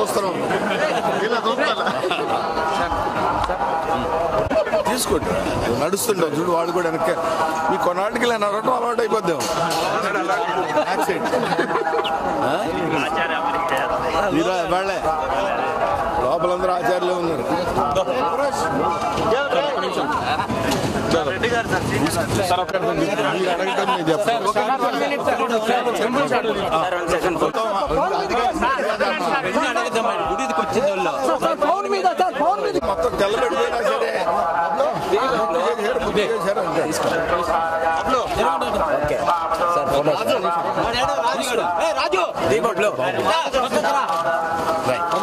చూస్తున్నాం ఇలా చూస్తాను తీసుకోండి నడుస్తుంటాం చూడు వాడు కూడా వెనక మీ కొన్నాటికి ఇలా నడవటం అలవాటు అయిపోద్దాం మీరా వాళ్ళే లోపలందరూ ఆచార్యులే ఉన్నారు మీరు అడగటం నేను చెప్పను. ఫోన్ మీద సార్ ఫోన్ మీద మొత్తం తెల్లబడిపోయినా సరే మొత్తం చేశారు, బుద్ధి చేశారు అంతే. రాజు